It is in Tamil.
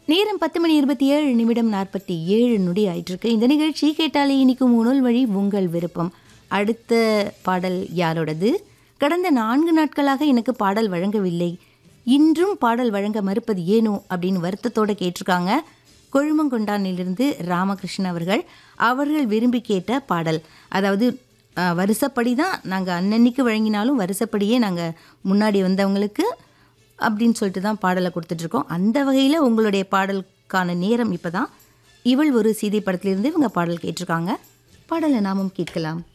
நேரம் பத்து மணி இருபத்தி ஏழு நிமிடம் நாற்பத்தி ஏழு நொடி ஆயிட்டிருக்கு இந்த நிகழ்ச்சி கேட்டாலே இனிக்கும் உணல் வழி உங்கள் விருப்பம் அடுத்த பாடல் யாரோடது கடந்த நான்கு நாட்களாக எனக்கு பாடல் வழங்கவில்லை இன்றும் பாடல் வழங்க மறுப்பது ஏனோ அப்படின்னு வருத்தத்தோட கேட்டிருக்காங்க கொழுமங்கொண்டானிலிருந்து ராமகிருஷ்ணன் அவர்கள் அவர்கள் விரும்பி கேட்ட பாடல் அதாவது அஹ், வருஷப்படி தான் நாங்கள் அன்னன்னைக்கு வழங்கினாலும் வருஷப்படியே நாங்கள் முன்னாடி வந்தவங்களுக்கு அப்படின்னு சொல்லிட்டு தான் பாடலை கொடுத்துட்ருக்கோம் அந்த வகையில் உங்களுடைய பாடலுக்கான நேரம் இப்போ தான் இவள் ஒரு சீதை படத்திலிருந்து இவங்க பாடல் கேட்டிருக்காங்க பாடலை நாமும் கேட்கலாம்